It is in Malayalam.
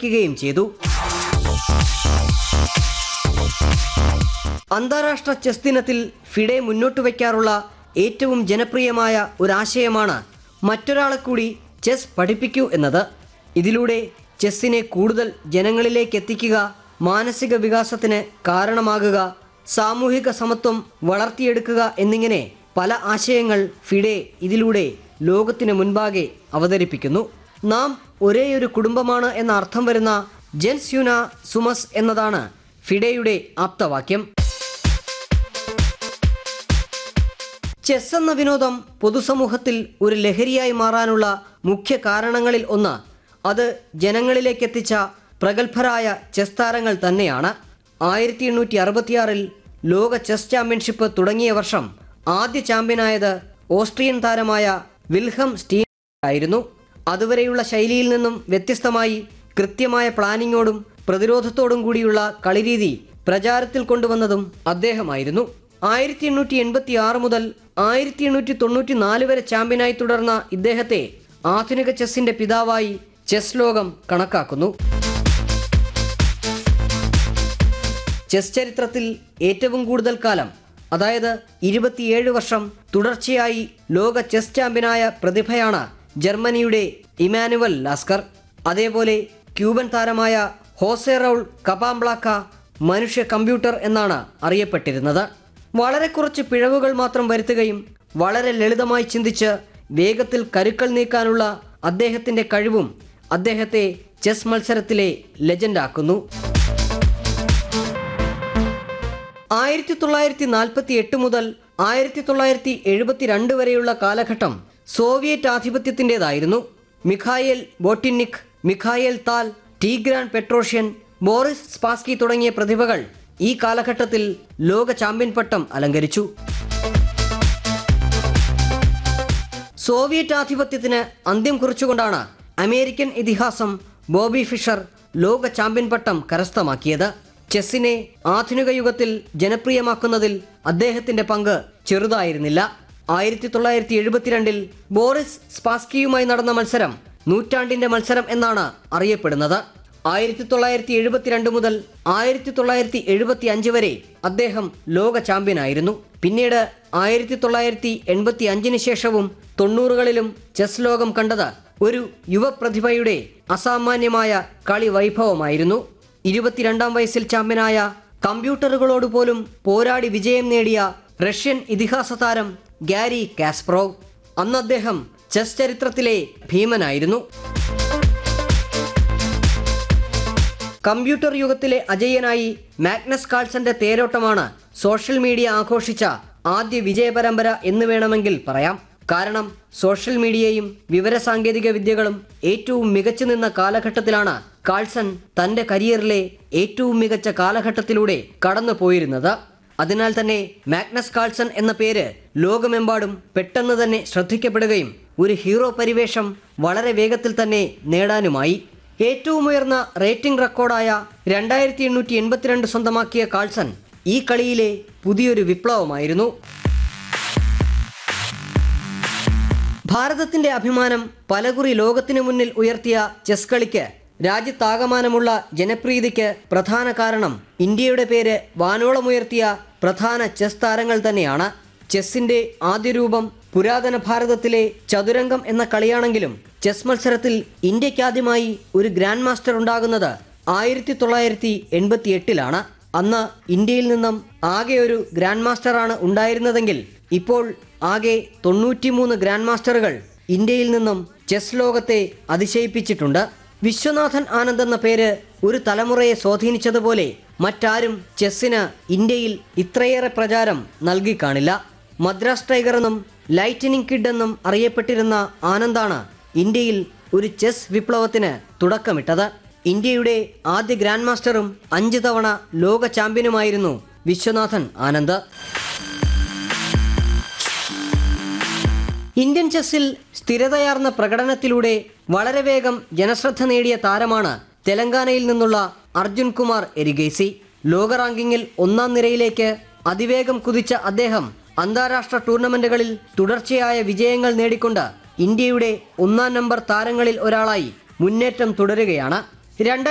സമ്മാനിക്കുകയും ചെയ്തു അന്താരാഷ്ട്ര ചെസ് ദിനത്തിൽ ഫിഡെ മുന്നോട്ട് വയ്ക്കാറുള്ള ഏറ്റവും ജനപ്രിയമായ ഒരാശയമാണ് മറ്റൊരാളെ കൂടി ചെസ് പഠിപ്പിക്കൂ എന്നത് ഇതിലൂടെ ചെസ്സിനെ കൂടുതൽ ജനങ്ങളിലേക്ക് എത്തിക്കുക മാനസിക വികാസത്തിന് കാരണമാകുക സാമൂഹിക സമത്വം വളർത്തിയെടുക്കുക എന്നിങ്ങനെ പല ആശയങ്ങൾ ഫിഡെ ഇതിലൂടെ ലോകത്തിന് മുൻപാകെ അവതരിപ്പിക്കുന്നു നാം ഒരേയൊരു കുടുംബമാണ് എന്ന അർത്ഥം വരുന്ന ജെൻസ് യുന സുമസ് എന്നതാണ് ഫിഡെയുടെ ആപ്തവാക്യം ചെസ് എന്ന വിനോദം പൊതുസമൂഹത്തിൽ ഒരു ലഹരിയായി മാറാനുള്ള മുഖ്യ കാരണങ്ങളിൽ ഒന്ന് അത് ജനങ്ങളിലേക്ക് എത്തിച്ച പ്രഗത്ഭരായ ചെസ് താരങ്ങൾ തന്നെയാണ് ആയിരത്തി എണ്ണൂറ്റി അറുപത്തിയാറിൽ ലോക ചെസ് ചാമ്പ്യൻഷിപ്പ് തുടങ്ങിയ വർഷം ആദ്യ ചാമ്പ്യനായത് ഓസ്ട്രിയൻ താരമായ വിൽഹം സ്റ്റീൻ ആയിരുന്നു അതുവരെയുള്ള ശൈലിയിൽ നിന്നും വ്യത്യസ്തമായി കൃത്യമായ പ്ലാനിങ്ങോടും പ്രതിരോധത്തോടും കൂടിയുള്ള കളിരീതി പ്രചാരത്തിൽ കൊണ്ടുവന്നതും അദ്ദേഹമായിരുന്നു ആയിരത്തി എണ്ണൂറ്റി എൺപത്തി ആറ് മുതൽ ആയിരത്തി എണ്ണൂറ്റി തൊണ്ണൂറ്റി നാല് വരെ ചാമ്പ്യനായി തുടർന്ന ഇദ്ദേഹത്തെ ആധുനിക ചെസ്സിന്റെ പിതാവായി ചെസ് ലോകം കണക്കാക്കുന്നു ചെസ് ചരിത്രത്തിൽ ഏറ്റവും കൂടുതൽ കാലം അതായത് ഇരുപത്തിയേഴ് വർഷം തുടർച്ചയായി ലോക ചെസ് ചാമ്പ്യനായ പ്രതിഭയാണ് ജർമ്മനിയുടെ ഇമാനുവൽ ലാസ്കർ അതേപോലെ ക്യൂബൻ താരമായ ഹോസെ റൗൾ കപാംബ്ലാക്ക മനുഷ്യ കമ്പ്യൂട്ടർ എന്നാണ് അറിയപ്പെട്ടിരുന്നത് വളരെ കുറച്ച് പിഴവുകൾ മാത്രം വരുത്തുകയും വളരെ ലളിതമായി ചിന്തിച്ച് വേഗത്തിൽ കരുക്കൾ നീക്കാനുള്ള അദ്ദേഹത്തിന്റെ കഴിവും അദ്ദേഹത്തെ ചെസ് മത്സരത്തിലെ ലെജൻഡാക്കുന്നു ആയിരത്തി തൊള്ളായിരത്തി നാൽപ്പത്തി എട്ട് മുതൽ ആയിരത്തി തൊള്ളായിരത്തി എഴുപത്തിരണ്ട് വരെയുള്ള കാലഘട്ടം സോവിയറ്റ് ആധിപത്യത്തിൻ്റെതായിരുന്നു Mikhail Botvinnik Mikhail Tal Tigran പെട്രോഷ്യൻ Boris Spassky തുടങ്ങിയ പ്രതിഭകൾ ഈ കാലഘട്ടത്തിൽ ലോക ചാമ്പ്യൻ പട്ടം അലങ്കരിച്ചു സോവിയറ്റ് ആധിപത്യത്തിന് അന്ത്യം കുറിച്ചുകൊണ്ടാണ് അമേരിക്കൻ ഇതിഹാസം ബോബി ഫിഷർ ലോക ചാമ്പ്യൻ പട്ടം കരസ്ഥമാക്കിയത് ചെസ്സിനെ ആധുനിക യുഗത്തിൽ ജനപ്രിയമാക്കുന്നതിൽ അദ്ദേഹത്തിന്റെ പങ്ക് ചെറുതായിരുന്നില്ല ആയിരത്തി തൊള്ളായിരത്തി എഴുപത്തിരണ്ടിൽ ബോറിസ് സ്പാസ്കിയുമായി നടന്ന മത്സരം നൂറ്റാണ്ടിന്റെ മത്സരം എന്നാണ് അറിയപ്പെടുന്നത് ആയിരത്തി തൊള്ളായിരത്തി എഴുപത്തിരണ്ട് മുതൽ ആയിരത്തി തൊള്ളായിരത്തി എഴുപത്തി അഞ്ച് വരെ അദ്ദേഹം ലോക ചാമ്പ്യനായിരുന്നു പിന്നീട് ആയിരത്തി തൊള്ളായിരത്തി എൺപത്തി അഞ്ചിന് ശേഷവും തൊണ്ണൂറുകളിലും ചെസ് ലോകം കണ്ടത് ഒരു യുവപ്രതിഭയുടെ അസാമാന്യമായ കളി വൈഭവമായിരുന്നു ഇരുപത്തിരണ്ടാം വയസ്സിൽ ചാമ്പ്യനായ കമ്പ്യൂട്ടറുകളോട് പോലും പോരാടി വിജയം നേടിയ റഷ്യൻ ഇതിഹാസ താരം ഗാരി കാസ്പ്രോവ് അന്ന് അദ്ദേഹം ചെസ് ചരിത്രത്തിലെ ഭീമനായിരുന്നു കമ്പ്യൂട്ടർ യുഗത്തിലെ അജയ്യനായി മാഗ്നസ് കാൾസന്റെ തേരോട്ടമാണ് സോഷ്യൽ മീഡിയ ആഘോഷിച്ച ആദ്യ വിജയ പരമ്പര എന്ന് വേണമെങ്കിൽ പറയാം കാരണം സോഷ്യൽ മീഡിയയും വിവരസാങ്കേതിക വിദ്യകളും ഏറ്റവും മികച്ചു നിന്ന കാലഘട്ടത്തിലാണ് കാൾസൺ തന്റെ കരിയറിലെ ഏറ്റവും മികച്ച കാലഘട്ടത്തിലൂടെ കടന്നു പോയിരുന്നത് അതിനാൽ തന്നെ മാഗ്നസ് കാൾസൺ എന്ന പേര് ലോകമെമ്പാടും പെട്ടെന്ന് തന്നെ ശ്രദ്ധിക്കപ്പെടുകയും ഒരു ഹീറോ പരിവേഷം വളരെ വേഗത്തിൽ തന്നെ നേടാനുമായി ഏറ്റവും ഉയർന്ന റേറ്റിംഗ് റെക്കോർഡായ രണ്ടായിരത്തി എണ്ണൂറ്റി എൺപത്തിരണ്ട് സ്വന്തമാക്കിയ കാൾസൺ ഈ കളിയിലെ പുതിയൊരു വിപ്ലവമായിരുന്നു ഭാരതത്തിന്റെ അഭിമാനം പലകുറി ലോകത്തിനു മുന്നിൽ ഉയർത്തിയ ചെസ് കളിക്ക് രാജ്യത്താകമാനമുള്ള ജനപ്രീതിക്ക് പ്രധാന കാരണം ഇന്ത്യയുടെ പേര് വാനോളമുയർത്തിയ പ്രധാന ചെസ് താരങ്ങൾ തന്നെയാണ് ചെസ്സിന്റെ ആദ്യ രൂപം പുരാതന ഭാരതത്തിലെ ചതുരംഗം എന്ന കളിയാണെങ്കിലും ചെസ് മത്സരത്തിൽ ഇന്ത്യക്കാദ്യമായി ഒരു ഗ്രാൻഡ് മാസ്റ്റർ ഉണ്ടാകുന്നത് ആയിരത്തി തൊള്ളായിരത്തി എൺപത്തി എട്ടിലാണ് അന്ന് ഇന്ത്യയിൽ നിന്നും ആകെ ഒരു ഗ്രാൻഡ് മാസ്റ്ററാണ് ഉണ്ടായിരുന്നതെങ്കിൽ ഇപ്പോൾ ആകെ തൊണ്ണൂറ്റിമൂന്ന് ഗ്രാൻഡ് മാസ്റ്ററുകൾ ഇന്ത്യയിൽ നിന്നും ചെസ് ലോകത്തെ അതിശയിപ്പിച്ചിട്ടുണ്ട് വിശ്വനാഥൻ ആനന്ദ് എന്ന പേര് ഒരു തലമുറയെ സ്വാധീനിച്ചതുപോലെ മറ്റാരും ചെസ്സിന് ഇന്ത്യയിൽ ഇത്രയേറെ പ്രചാരം നൽകി കാണില്ല മദ്രാസ് ടൈഗർ എന്നും ലൈറ്റനിങ് കിഡ് എന്നും അറിയപ്പെട്ടിരുന്ന ആനന്ദാണ് ഇന്ത്യയിൽ ഒരു ചെസ് വിപ്ലവത്തിന് തുടക്കമിട്ടത് ഇന്ത്യയുടെ ആദ്യ ഗ്രാൻഡ് മാസ്റ്ററും അഞ്ച് തവണ ലോക ചാമ്പ്യനുമായിരുന്നു വിശ്വനാഥൻ ആനന്ദ് ഇന്ത്യൻ ചെസ്സിൽ സ്ഥിരതയാർന്ന പ്രകടനത്തിലൂടെ വളരെ വേഗം ജനശ്രദ്ധ നേടിയ താരമാണ് തെലങ്കാനയിൽ നിന്നുള്ള അർജുൻ കുമാർ എരിഗേസി ലോക റാങ്കിങ്ങിൽ ഒന്നാം നിരയിലേക്ക് അതിവേഗം കുതിച്ച അദ്ദേഹം അന്താരാഷ്ട്ര ടൂർണമെന്റുകളിൽ തുടർച്ചയായ വിജയങ്ങൾ നേടിക്കൊണ്ട് ഇന്ത്യയുടെ ഒന്നാം നമ്പർ താരങ്ങളിൽ ഒരാളായി മുന്നേറ്റം തുടരുകയാണ് രണ്ടായിരത്തി